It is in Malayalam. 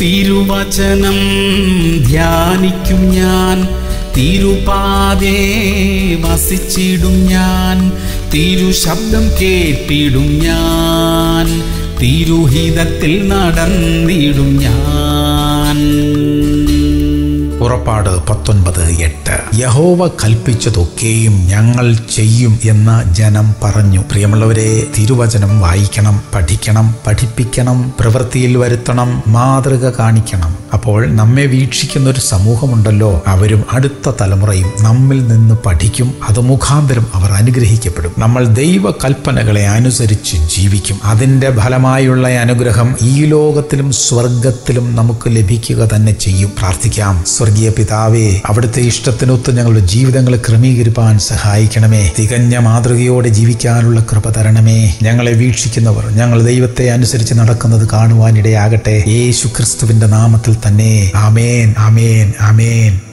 തിരുവചനം ധ്യാനിക്കും ഞാൻ തിരുപാതേ വസിച്ചിടും ഞാൻ തിരുശബ്ദം കേട്ടിടും ഞാൻ തിരുഹിതത്തിൽ നടന്നിടും ഞാൻ പുറപ്പാട് പത്തൊൻപത് എട്ട് യഹോവ കൽപ്പിച്ചതൊക്കെയും ഞങ്ങൾ ചെയ്യും എന്ന് ജനം പറഞ്ഞു പ്രിയമുള്ളവരെ തിരുവചനം വായിക്കണം പഠിക്കണം പഠിപ്പിക്കണം പ്രവൃത്തിയിൽ വരുത്തണം മാതൃക കാണിക്കണം അപ്പോൾ നമ്മെ വീക്ഷിക്കുന്ന ഒരു സമൂഹമുണ്ടല്ലോ അവരും അടുത്ത തലമുറയും നമ്മിൽ നിന്ന് പഠിക്കും അത് മുഖാന്തരം അവർ അനുഗ്രഹിക്കപ്പെടും നമ്മൾ ദൈവ കൽപ്പനകളെ അനുസരിച്ച് ജീവിക്കും അതിൻ്റെ ഫലമായുള്ള അനുഗ്രഹം ഈ ലോകത്തിലും സ്വർഗത്തിലും നമുക്ക് ലഭിക്കുക തന്നെ ചെയ്യും പ്രാർത്ഥിക്കാം സ്വർഗീയ പിതാവേ അവിടുത്തെ ഇഷ്ടത്തിനൊത്ത് ഞങ്ങളുടെ ജീവിതങ്ങളെ ക്രമീകരിപ്പാൻ സഹായിക്കണമേ തികഞ്ഞ മാതൃകയോടെ ജീവിക്കാനുള്ള കൃപ തരണമേ ഞങ്ങളെ വീക്ഷിക്കുന്നവർ ഞങ്ങൾ ദൈവത്തെ അനുസരിച്ച് നടക്കുന്നത് കാണുവാനിടയാകട്ടെ യേശു ക്രിസ്തുവിന്റെ നാമത്തിൽ തന്നെ ആമേൻ ആമേൻ ആമേൻ